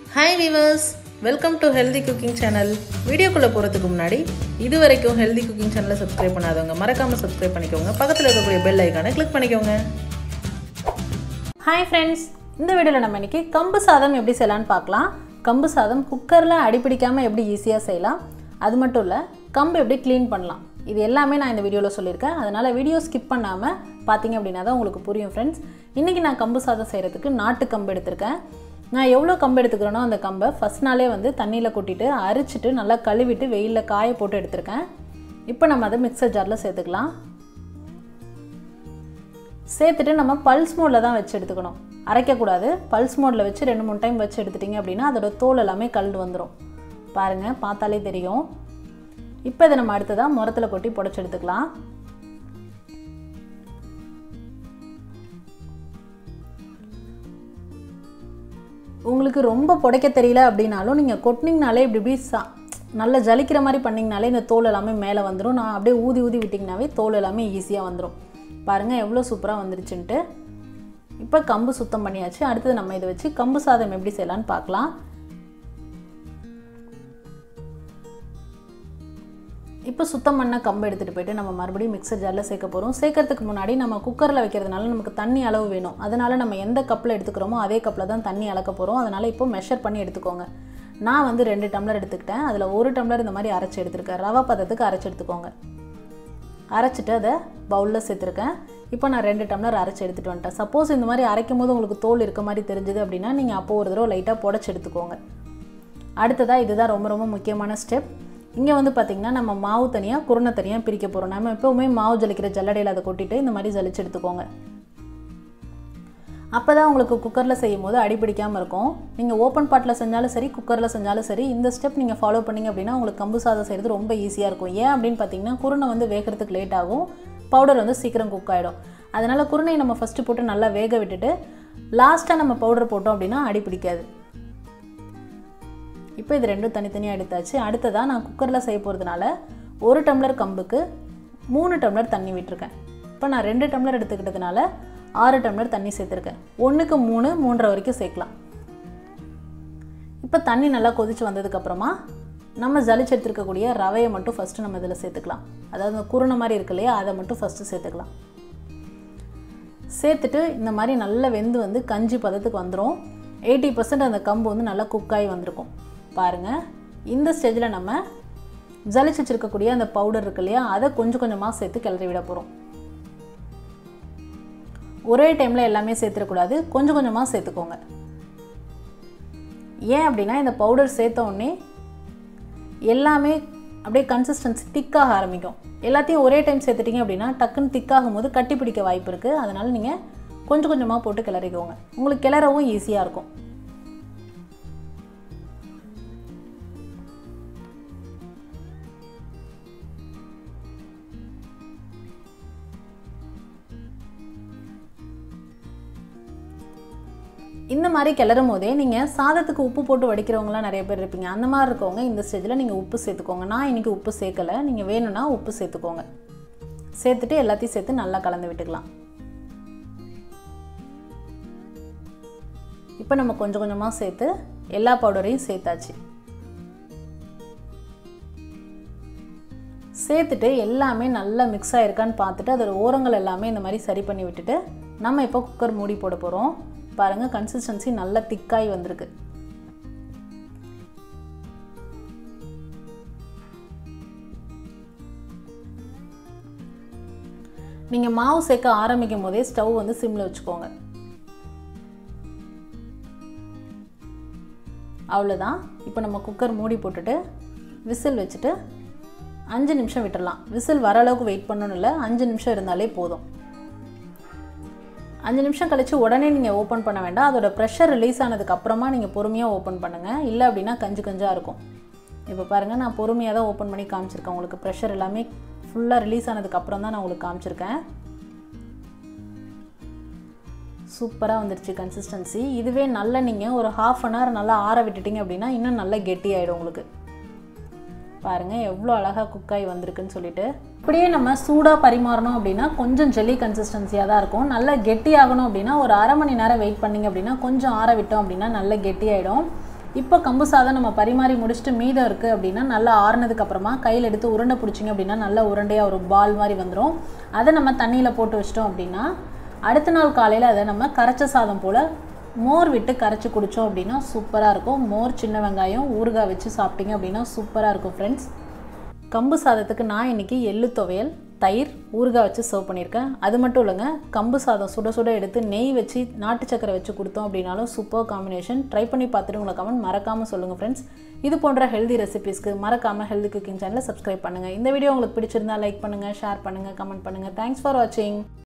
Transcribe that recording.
hi viewers welcome to healthy cooking channel வீடியோக்குள்ளே போகிறதுக்கு முன்னாடி இது வரைக்கும் ஹெல்தி குக்கிங் சேனலை சப்ஸ்கிரைப் பண்ணாதவங்க மறக்காமல் சப்ஸ்கிரைப் பண்ணிக்கோங்க பக்கத்தில் இருக்கக்கூடிய பெல் ஐக்கானை கிளிக் பண்ணிக்கோங்க ஹாய் ஃப்ரெண்ட்ஸ் இந்த வீடியோவில் நம்ம இன்னைக்கு கம்பு சாதம் எப்படி செய்யலாம்னு பார்க்கலாம் கம்பு சாதம் குக்கரில் அடிப்பிடிக்காமல் எப்படி ஈஸியாக செய்யலாம் அது மட்டும் இல்லை கம்பு எப்படி க்ளீன் பண்ணலாம் இது எல்லாமே நான் இந்த வீடியோவில் சொல்லியிருக்கேன் அதனால் வீடியோ ஸ்கிப் பண்ணாமல் பார்த்தீங்க அப்படின்னா தான் உங்களுக்கு புரியும் ஃப்ரெண்ட்ஸ் இன்றைக்கி நான் கம்பு சாதம் செய்கிறதுக்கு நாட்டு கம்பு எடுத்திருக்கேன் நான் எவ்வளோ கம்பு எடுத்துக்கிறேனோ அந்த கம்பை ஃபஸ்ட் நாளே வந்து தண்ணியில் கொட்டிட்டு அரிச்சிட்டு நல்லா கழுவிட்டு வெயிலில் காய போட்டு எடுத்திருக்கேன் இப்போ நம்ம அதை மிக்சர் ஜாரில் சேர்த்துக்கலாம் சேர்த்துட்டு நம்ம பல்ஸ் மோடில் தான் வச்சு எடுத்துக்கணும் அரைக்கக்கூடாது பல்ஸ் மோடில் வச்சு ரெண்டு மூணு டைம் வச்சு எடுத்துட்டிங்க அப்படின்னா அதோட தோல் எல்லாமே கல் வந்துடும் பாருங்கள் பார்த்தாலே தெரியும் இப்போ இதை நம்ம அடுத்ததாக முரத்தில் கொட்டி புடச்சி எடுத்துக்கலாம் உங்களுக்கு ரொம்ப புடைக்க தெரியல அப்படின்னாலும் நீங்கள் கொட்டினீங்கனாலே இப்படி இப்படி சா நல்லா ஜலிக்கிற மாதிரி பண்ணிங்கனாலே இந்த தோல் எல்லாமே மேலே வந்துடும் நான் அப்படியே ஊதி ஊதி விட்டிங்கனாவே தோல் எல்லாமே ஈஸியாக வந்துடும் பாருங்கள் எவ்வளோ சூப்பராக வந்துருச்சுன்ட்டு இப்போ கம்பு சுத்தம் பண்ணியாச்சு அடுத்தது நம்ம இதை வச்சு கம்பு சாதம் எப்படி செய்யலான்னு பார்க்கலாம் இப்போ சுத்தம் பண்ண கம்பு எடுத்துகிட்டு போயிட்டு நம்ம மறுபடியும் மிக்சர் ஜாரில் சேர்க்க போகிறோம் சேர்க்கறதுக்கு முன்னாடி நம்ம குக்கரில் வைக்கிறதுனால நமக்கு தண்ணி அளவு வேணும் அதனால் நம்ம எந்த கப்பில் எடுத்துக்கிறோமோ அதே கப்பில் தான் தண்ணி அளக்க போகிறோம் அதனால் இப்போ மெஷர் பண்ணி எடுத்துக்கோங்க நான் வந்து ரெண்டு டம்ளர் எடுத்துக்கிட்டேன் அதில் ஒரு டம்ளர் இந்த மாதிரி அரைச்சி எடுத்துருக்கேன் ரவை பதத்துக்கு அரைச்சி எடுத்துக்கோங்க அரைச்சிட்டு அதை பவுலில் சேர்த்துருக்கேன் இப்போ நான் ரெண்டு டம்ளர் அரைச்சி எடுத்துகிட்டு வந்துட்டேன் சப்போஸ் இந்த மாதிரி அரைக்கும் போது உங்களுக்கு தோல் இருக்க மாதிரி தெரிஞ்சுது அப்படின்னா நீங்கள் அப்போ ஒரு தடவை லைட்டாக புடச்சி எடுத்துக்கோங்க அடுத்ததாக இதுதான் ரொம்ப ரொம்ப முக்கியமான ஸ்டெப் இங்கே வந்து பார்த்திங்கன்னா நம்ம மாவு தனியாக குருணை தனியாக பிரிக்க போகிறோம் நம்ம எப்போவுமே மாவு ஜலிக்கிற ஜல்லடையில் அதை கொட்டிட்டு இந்த மாதிரி ஜலிச்சு எடுத்துக்கோங்க அப்போ தான் உங்களுக்கு குக்கரில் செய்யும் போது அடிப்பிடிக்காமல் இருக்கும் நீங்கள் ஓப்பன் பாட்டில் செஞ்சாலும் சரி குக்கரில் செஞ்சாலும் சரி இந்த ஸ்டெப் நீங்கள் ஃபாலோ பண்ணிங்க அப்படின்னா உங்களுக்கு கம்பு சாதம் செய்கிறது ரொம்ப ஈஸியாக இருக்கும் ஏன் அப்படின்னு பார்த்தீங்கன்னா குருணை வந்து வேகிறதுக்கு லேட் ஆகும் பவுடர் வந்து சீக்கிரம் குக் ஆகிடும் அதனால் குருணையை நம்ம ஃபஸ்ட்டு போட்டு நல்லா வேக விட்டுட்டு லாஸ்ட்டாக நம்ம பவுடர் போட்டோம் அப்படின்னா அடி பிடிக்காது இப்போ இது ரெண்டும் தனித்தனியாக எடுத்தாச்சு அடுத்ததாக நான் குக்கரில் செய்ய போகிறதுனால ஒரு டம்ளர் கம்புக்கு மூணு டம்ளர் தண்ணி விட்டுருக்கேன் இப்போ நான் ரெண்டு டம்ளர் எடுத்துக்கிட்டதுனால ஆறு டம்ளர் தண்ணி சேர்த்துருக்கேன் ஒன்றுக்கு மூணு மூன்றரை வரைக்கும் சேர்க்கலாம் இப்போ தண்ணி நல்லா கொதித்து வந்ததுக்கப்புறமா நம்ம ஜலிச்சு எடுத்துருக்கக்கூடிய ரவையை மட்டும் ஃபஸ்ட்டு நம்ம இதில் சேர்த்துக்கலாம் அதாவது இந்த குருணை மாதிரி இருக்கு இல்லையா அதை மட்டும் ஃபஸ்ட்டு சேர்த்துக்கலாம் சேர்த்துட்டு இந்த மாதிரி நல்லா வெந்து வந்து கஞ்சி பதத்துக்கு வந்துடும் எயிட்டி பர்சன்ட் அந்த கம்பு வந்து நல்லா குக்காகி வந்திருக்கும் பாருங்கள் இந்த ஸ்டேஜில் நம்ம ஜலிச்சு வச்சுருக்கக்கூடிய அந்த பவுடர் இருக்கு இல்லையா அதை கொஞ்சம் கொஞ்சமாக சேர்த்து கிளறி விட போகிறோம் ஒரே டைமில் எல்லாமே சேர்த்துடக்கூடாது கொஞ்சம் கொஞ்சமாக சேர்த்துக்கோங்க ஏன் அப்படின்னா இந்த பவுடர் சேர்த்த உடனே எல்லாமே அப்படியே கன்சிஸ்டன்சி திக்காக ஆரம்பிக்கும் எல்லாத்தையும் ஒரே டைம் சேர்த்துட்டிங்க அப்படின்னா டக்குன்னு திக்காகும் போது கட்டி பிடிக்க வாய்ப்பு இருக்குது அதனால் நீங்கள் கொஞ்சம் கொஞ்சமாக போட்டு கிளறிக்கோங்க உங்களுக்கு கிளறவும் ஈஸியாக இருக்கும் இந்த மாதிரி கிளறும் போதே நீங்கள் சாதத்துக்கு உப்பு போட்டு வடிக்கிறவங்களாம் நிறைய பேர் இருப்பீங்க அந்த மாதிரி இருக்கவங்க இந்த ஸ்டேஜில் நீங்கள் உப்பு சேர்த்துக்கோங்க நான் இன்றைக்கி உப்பு சேர்க்கலை நீங்கள் வேணும்னா உப்பு சேர்த்துக்கோங்க சேர்த்துட்டு எல்லாத்தையும் சேர்த்து நல்லா கலந்து விட்டுக்கலாம் இப்போ நம்ம கொஞ்சம் கொஞ்சமாக சேர்த்து எல்லா பவுடரையும் சேர்த்தாச்சு சேர்த்துட்டு எல்லாமே நல்லா மிக்ஸ் ஆகிருக்கான்னு பார்த்துட்டு அதோட ஓரங்கள் எல்லாமே இந்த மாதிரி சரி பண்ணி விட்டுட்டு நம்ம இப்போ குக்கர் மூடி போட போகிறோம் பாருங்கள் கன்சிஸ்டன்சி நல்லா திக்காகி வந்திருக்கு நீங்கள் மாவு சேர்க்க ஆரம்பிக்கும் போதே ஸ்டவ் வந்து சிம்மில் வச்சுக்கோங்க அவ்வளோதான் இப்போ நம்ம குக்கர் மூடி போட்டுட்டு விசில் வச்சுட்டு அஞ்சு நிமிஷம் விட்டுடலாம் விசில் வர அளவுக்கு வெயிட் பண்ணணும் இல்லை அஞ்சு நிமிஷம் இருந்தாலே போதும் அஞ்சு நிமிஷம் கழித்து உடனே நீங்கள் ஓப்பன் பண்ண வேண்டாம் அதோட ப்ரெஷர் ரிலீஸ் ஆனதுக்கு அப்புறமா நீங்கள் பொறுமையாக ஓப்பன் பண்ணுங்கள் இல்லை அப்படின்னா கஞ்சு கஞ்சாக இருக்கும் இப்போ பாருங்கள் நான் பொறுமையாக தான் ஓப்பன் பண்ணி காமிச்சிருக்கேன் உங்களுக்கு ப்ரெஷர் எல்லாமே ஃபுல்லாக ரிலீஸ் ஆனதுக்கு அப்புறம் தான் நான் உங்களுக்கு காமிச்சிருக்கேன் சூப்பராக வந்துருச்சு கன்சிஸ்டன்சி இதுவே நல்ல நீங்கள் ஒரு ஹாஃப் அன் ஹவர் நல்லா ஆற விட்டுட்டிங்க அப்படின்னா இன்னும் நல்லா கெட்டி ஆகிடும் உங்களுக்கு பாருங்கள் எவ்வளோ அழகாக குக்காகி வந்திருக்குன்னு சொல்லிட்டு இப்படியே நம்ம சூடாக பரிமாறணும் அப்படின்னா கொஞ்சம் ஜெல்லி கன்சிஸ்டன்சியாக தான் இருக்கும் நல்லா கெட்டி ஆகணும் அப்படின்னா ஒரு அரை மணி நேரம் வெயிட் பண்ணிங்க அப்படின்னா கொஞ்சம் ஆற விட்டோம் அப்படின்னா நல்லா கெட்டி ஆகிடும் இப்போ கம்பு சாதம் நம்ம பரிமாறி முடிச்சுட்டு மீதம் இருக்குது அப்படின்னா நல்லா ஆறுனதுக்கு அப்புறமா கையில் எடுத்து உருண்டை பிடிச்சிங்க அப்படின்னா நல்லா உருண்டையாக ஒரு பால் மாதிரி வந்துடும் அதை நம்ம தண்ணியில் போட்டு வச்சிட்டோம் அப்படின்னா அடுத்த நாள் காலையில் அதை நம்ம கரைச்ச சாதம் போல் மோர் விட்டு கரைச்சி குடித்தோம் அப்படின்னா சூப்பராக இருக்கும் மோர் சின்ன வெங்காயம் ஊறுகாய் வச்சு சாப்பிட்டீங்க அப்படின்னா சூப்பராக இருக்கும் ஃப்ரெண்ட்ஸ் கம்பு சாதத்துக்கு நான் இன்றைக்கி எள்ளு துவையல் தயிர் ஊறுகாய் வச்சு சர்வ் பண்ணியிருக்கேன் அது மட்டும் இல்லைங்க கம்பு சாதம் சுட சுட எடுத்து நெய் வச்சு நாட்டு சக்கரை வச்சு கொடுத்தோம் அப்படின்னாலும் சூப்பர் காம்பினேஷன் ட்ரை பண்ணி பார்த்துட்டு உங்களை கமெண்ட் மறக்காமல் சொல்லுங்கள் ஃப்ரெண்ட்ஸ் இது போன்ற ஹெல்தி ரெசிபீஸ்க்கு மறக்காமல் ஹெல்தி குக்கிங் சேனலை சப்ஸ்கிரைப் பண்ணுங்கள் இந்த வீடியோ உங்களுக்கு பிடிச்சிருந்தா லைக் பண்ணுங்கள் ஷேர் பண்ணுங்கள் கமெண்ட் பண்ணுங்கள் தேங்க்ஸ் ஃபார் வாட்சிங்